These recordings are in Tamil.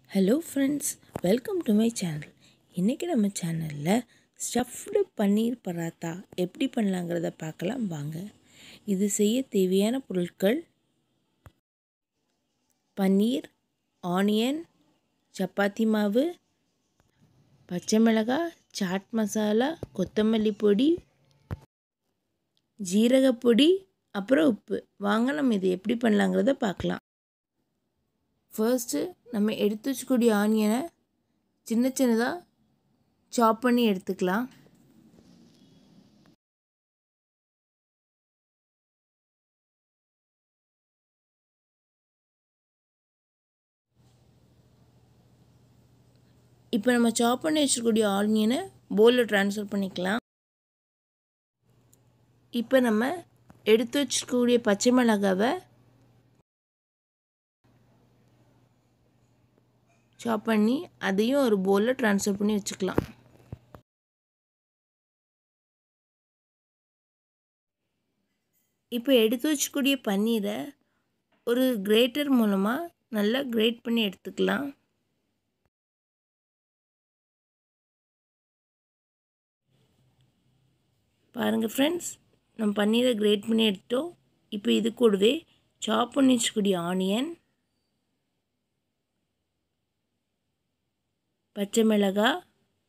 hello friends welcome to my channel இன்றைக்கி நம்ம சேனலில் ஸ்டஃப்டு பன்னீர் பராத்தா எப்படி பண்ணலாங்கிறத பார்க்கலாம் வாங்க இது செய்ய தேவையான பொருட்கள் பன்னீர் ஆனியன் சப்பாத்தி மாவு பச்சை மிளகாய் சாட் மசாலா கொத்தமல்லி பொடி ஜீரகப்பொடி அப்புறம் உப்பு வாங்க நம்ம இது எப்படி பண்ணலாங்கிறத பார்க்கலாம் ஃபர்ஸ்ட்டு நம்ம எடுத்து வச்சுக்கூடிய ஆனியனை சின்ன சின்னதாக சாப் பண்ணி எடுத்துக்கலாம் இப்போ நம்ம சாப் பண்ணி வச்சுருக்கூடிய ஆனியனை பவுலில் ட்ரான்ஸ்ஃபர் பண்ணிக்கலாம் இப்போ நம்ம எடுத்து வச்சுருக்கக்கூடிய பச்சை மிளகாவை சாப் பண்ணி அதையும் ஒரு பவுலில் ட்ரான்ஸ்ஃபர் பண்ணி வச்சுக்கலாம் இப்போ எடுத்து வச்சுக்கூடிய பன்னீரை ஒரு கிரேட்டர் மூலமாக நல்லா கிரேட் பண்ணி எடுத்துக்கலாம் பாருங்கள் ஃப்ரெண்ட்ஸ் நம்ம பன்னீரை கிரேட் பண்ணி எடுத்தோம் இப்போ இது கூடவே சாப் பண்ணி வச்சுக்கூடிய ஆனியன் பச்சை மிளகாய்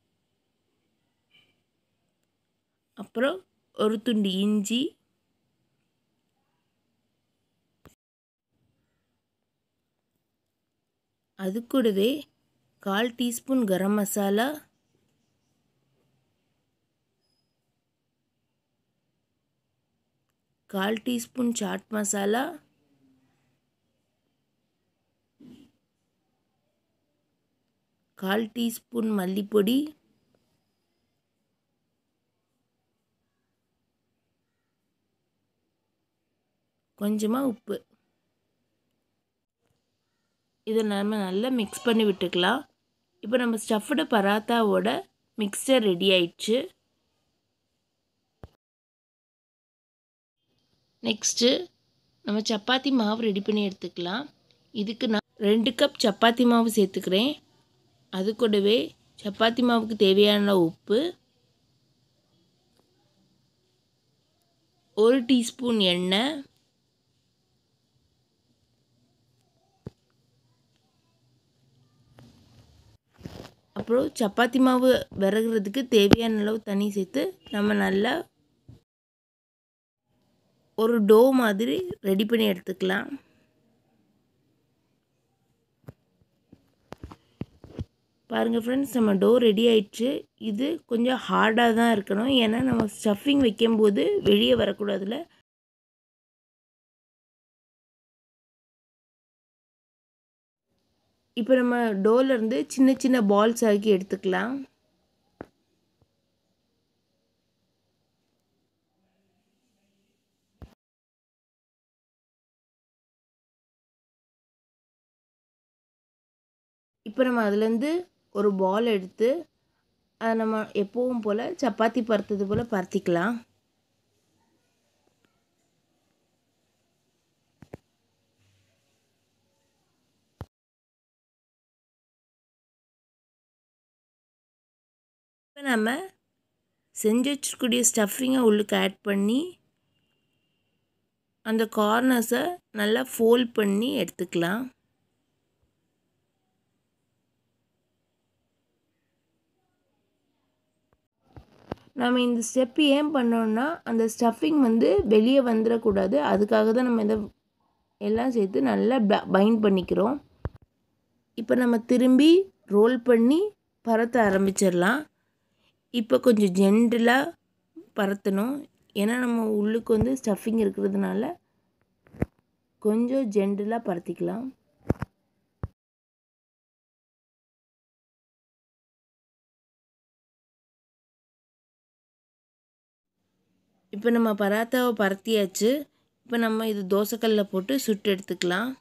அப்புறம் ஒரு துண்டு இஞ்சி அது கூடவே கால் டீஸ்பூன் கரம் மசாலா கால் டீஸ்பூன் சாட் மசாலா கால் டீஸ்பூன் மல்லிப்பொடி கொஞ்சமாக உப்பு இதை நம்ம நல்லா மிக்ஸ் பண்ணி விட்டுக்கலாம் இப்போ நம்ம ஸ்டஃப்டு பராத்தாவோட மிக்சர் ரெடி ஆயிடுச்சு நெக்ஸ்ட்டு நம்ம சப்பாத்தி மாவு ரெடி பண்ணி எடுத்துக்கலாம் இதுக்கு நான் ரெண்டு கப் சப்பாத்தி மாவு சேர்த்துக்கிறேன் அது கூடவே சப்பாத்தி மாவுக்கு தேவையான உப்பு ஒரு டீஸ்பூன் எண்ணெய் அப்புறம் சப்பாத்தி மாவு விறகுறதுக்கு தேவையான அளவு தண்ணி சேர்த்து நம்ம நல்லா ஒரு டோ மாதிரி ரெடி பண்ணி எடுத்துக்கலாம் பாருங்கள் ஃப்ரெண்ட்ஸ் நம்ம டோ ரெடி ஆயிடுச்சு இது கொஞ்சம் ஹார்டாக தான் இருக்கணும் ஏன்னா நம்ம ஸ்டஃபிங் வைக்கும்போது வெளியே வரக்கூடாதுல இப்போ நம்ம டோலேருந்து சின்ன சின்ன பால்ஸ் ஆக்கி எடுத்துக்கலாம் இப்போ நம்ம அதுலேருந்து ஒரு பால் எடுத்து அதை நம்ம எப்பவும் போல் சப்பாத்தி பருத்தது போல் பருத்திக்கலாம் இப்போ நம்ம செஞ்சு வச்சுக்கூடிய ஸ்டஃபிங்கை உள்ளுக்கு ஆட் பண்ணி அந்த கார்னர்ஸை நல்லா ஃபோல்ட் பண்ணி எடுத்துக்கலாம் நம்ம இந்த ஸ்டெப்பு ஏன் பண்ணோன்னா அந்த ஸ்டஃபிங் வந்து வெளியே வந்துடக்கூடாது அதுக்காக தான் நம்ம இதை எல்லாம் சேர்த்து நல்லா பைண்ட் பண்ணிக்கிறோம் இப்போ நம்ம திரும்பி ரோல் பண்ணி பரத்த ஆரம்பிச்சிடலாம் இப்போ கொஞ்சம் ஜென்டலாக பரத்தணும் ஏன்னா நம்ம உள்ளுக்கு வந்து ஸ்டஃபிங் இருக்கிறதுனால கொஞ்சம் ஜென்டலாக பரத்திக்கலாம் இப்போ நம்ம பராத்தாவை பரத்தியாச்சு இப்போ நம்ம இது தோசைக்கல்லில் போட்டு சுட்டு எடுத்துக்கலாம்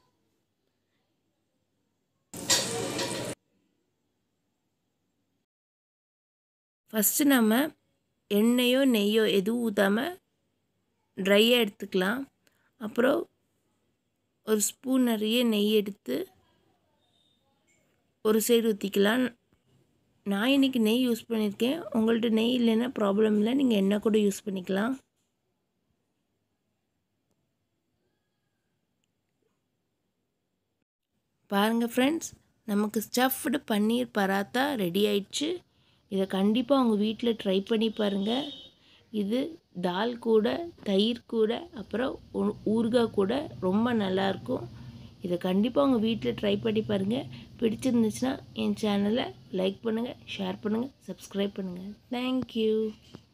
ஃபஸ்ட்டு நம்ம எண்ணெயோ நெய்யோ எதுவும் ஊற்றாமல் ட்ரையாக எடுத்துக்கலாம் அப்புறம் ஒரு ஸ்பூன் நிறைய நெய் எடுத்து ஒரு சைடு ஊற்றிக்கலாம் நான் இன்றைக்கி நெய் யூஸ் பண்ணியிருக்கேன் உங்கள்கிட்ட நெய் இல்லைன்னா ப்ராப்ளம் இல்லை நீங்கள் எண்ணெய் கூட யூஸ் பண்ணிக்கலாம் பாருங்கள் ஃப்ரெண்ட்ஸ் நமக்கு ஸ்டஃப்டு பன்னீர் பராத்தா ரெடி ஆயிடுச்சு இதை கண்டிப்பாக உங்கள் வீட்டில் ட்ரை பண்ணி பாருங்கள் இது தால் கூட தயிர் கூட அப்புறம் ஊறுகாய் கூட ரொம்ப நல்லாயிருக்கும் இதை கண்டிப்பாக உங்கள் வீட்டில் ட்ரை பண்ணி பாருங்கள் பிடிச்சிருந்துச்சுன்னா என் சேனலை லைக் பண்ணுங்கள் ஷேர் பண்ணுங்கள் சப்ஸ்கிரைப் பண்ணுங்கள் தேங்க்யூ